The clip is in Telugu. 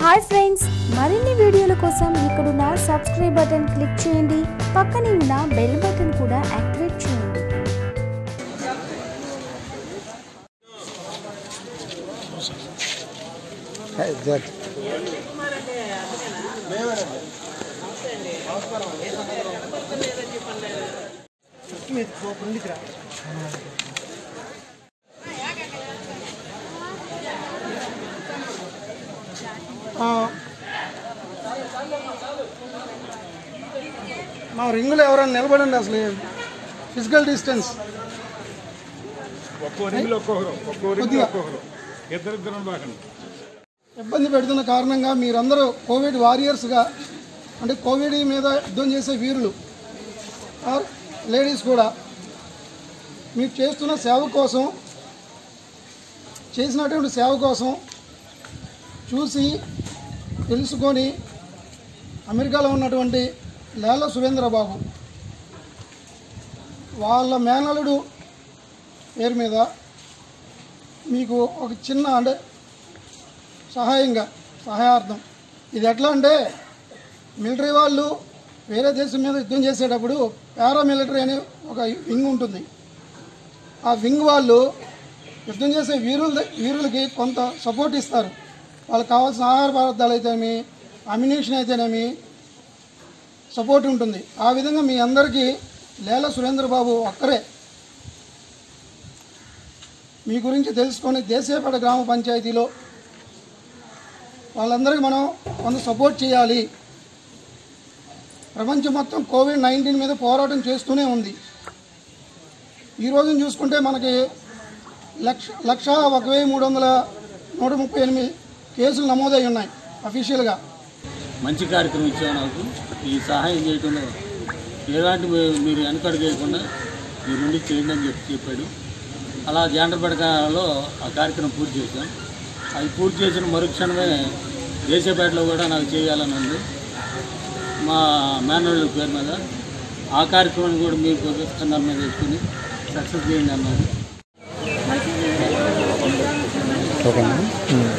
హాయ్ ఫ్రెండ్స్ మరిన్ని వీడియోల కోసం ఇక్కడున్న సబ్స్క్రైబ్ బటన్ క్లిక్ చేయండి పక్కనే ఉన్న బెల్ బటన్ కూడా యాక్టివేట్ చేయండి ఎగ్జాక్ట్ మా రింగులు ఎవరైనా నిలబడండి అసలు ఫిజికల్ డిస్టెన్స్ ఒక్కో రింగులు ఒక్కొక్కరు ఒక్కో రింగులు కొద్దిగా. ఒక్కొక్కరు ఇద్దరిద్దరు బాగండి ఇబ్బంది పెడుతున్న కారణంగా మీరందరూ కోవిడ్ వారియర్స్గా అంటే కోవిడ్ మీద యుద్ధం చేసే వీరులు ఆర్ లేడీస్ కూడా మీరు చేస్తున్న సేవ కోసం చేసినటువంటి సేవ కోసం చూసి తెలుసుకొని అమెరికాలో ఉన్నటువంటి లేల సురేంద్రబాబు వాళ్ళ మేనలుడు పేరు మీద మీకు ఒక చిన్న అంటే సహాయంగా సహాయార్థం ఇది ఎట్లా అంటే మిలిటరీ వాళ్ళు వేరే దేశం మీద యుద్ధం చేసేటప్పుడు పారామిలిటరీ అనే ఒక వింగ్ ఉంటుంది ఆ వింగ్ వాళ్ళు యుద్ధం చేసే వీరుల వీరులకి కొంత సపోర్ట్ ఇస్తారు వాళ్ళకి కావాల్సిన ఆహార పదార్థాలు అయితేనేమి అమ్యునేషన్ అయితేనేమి సపోర్ట్ ఉంటుంది ఆ విధంగా మీ అందరికీ లేల సురేంద్రబాబు ఒక్కరే మీ గురించి తెలుసుకొని దేశీయపేట గ్రామ పంచాయతీలో వాళ్ళందరికీ మనం కొంత సపోర్ట్ చేయాలి ప్రపంచం మొత్తం కోవిడ్ నైన్టీన్ మీద పోరాటం చేస్తూనే ఉంది ఈ రోజున చూసుకుంటే మనకి లక్ష లక్ష ఒక వెయ్యి మూడు వందల నూట ముప్పై ఎనిమిది కేసులు నమోదై ఉన్నాయి అఫీషియల్గా మంచి కార్యక్రమం ఇచ్చావు నాకు ఈ సహాయం చేయడంలో ఎలాంటి మీ- మీరు వెనకడుగు వేయకుండా మీరు ఉండి చేయండి అని చెప్పి చెప్పాడు అలా జాండ్రపడకలో ఆ కార్యక్రమం పూర్తి చేశాం అది పూర్తి చేసిన మరుక్షణమే దేశపేటలో కూడా నాకు చేయాలని ఉంది మా మేనల్డ్ పేరు మీద ఆ కార్యక్రమాన్ని కూడా మీరు స్కందం మీద వేసుకుని సక్సెస్ చేయండి అన్నారు ఓకేనా